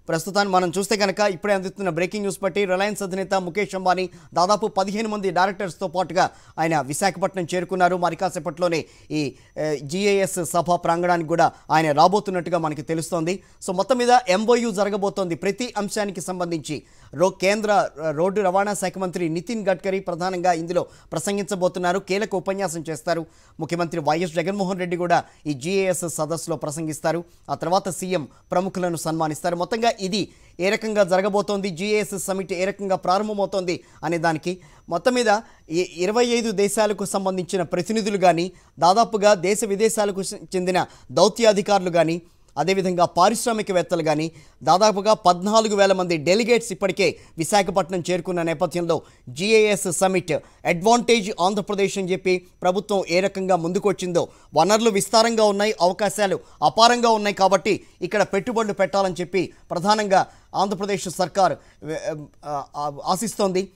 ప్రస్తుతాన్ని మనం చూస్తే కనుక ఇప్పుడే అందుతున్న బ్రేకింగ్ న్యూస్ బట్టి రిలయన్స్ అధినేత ముఖేష్ అంబానీ దాదాపు పదిహేను మంది డైరెక్టర్స్తో పాటుగా ఆయన విశాఖపట్నం చేరుకున్నారు మరి కాసేపట్లోనే ఈ జిఏఎస్ సభ ప్రాంగణానికి కూడా ఆయన రాబోతున్నట్టుగా మనకి తెలుస్తోంది సో మొత్తం మీద ఎంఓయూ జరగబోతోంది ప్రతి అంశానికి సంబంధించి రో కేంద్ర రోడ్డు రవాణా శాఖ మంత్రి నితిన్ గడ్కరీ ప్రధానంగా ఇందులో ప్రసంగించబోతున్నారు కీలక ఉపన్యాసం చేస్తారు ముఖ్యమంత్రి వైఎస్ జగన్మోహన్ రెడ్డి కూడా ఈ జిఏఎస్ సదస్సులో ప్రసంగిస్తారు ఆ తర్వాత సీఎం ప్రముఖులను సన్మానిస్తారు మొత్తంగా ఇది ఏ రకంగా జరగబోతోంది జిఏఎస్ సమిట్ ఏ రకంగా ప్రారంభమవుతోంది అనే దానికి మొత్తం మీద ఈ ఇరవై ఐదు దేశాలకు సంబంధించిన ప్రతినిధులు కానీ దాదాపుగా దేశ విదేశాలకు చెందిన దౌత్యాధికారులు కానీ అదేవిధంగా పారిశ్రామికవేత్తలు కానీ దాదాపుగా పద్నాలుగు వేల మంది డెలిగేట్స్ ఇప్పటికే విశాఖపట్నం చేరుకున్న నేపథ్యంలో జిఏఎస్ సమిట్ అడ్వాంటేజ్ ఆంధ్రప్రదేశ్ అని చెప్పి ప్రభుత్వం ఏ రకంగా ముందుకొచ్చిందో వనరులు విస్తారంగా ఉన్నాయి అవకాశాలు అపారంగా ఉన్నాయి కాబట్టి ఇక్కడ పెట్టుబడులు పెట్టాలని చెప్పి ప్రధానంగా ఆంధ్రప్రదేశ్ సర్కార్ ఆ, ఆ, ఆశిస్తోంది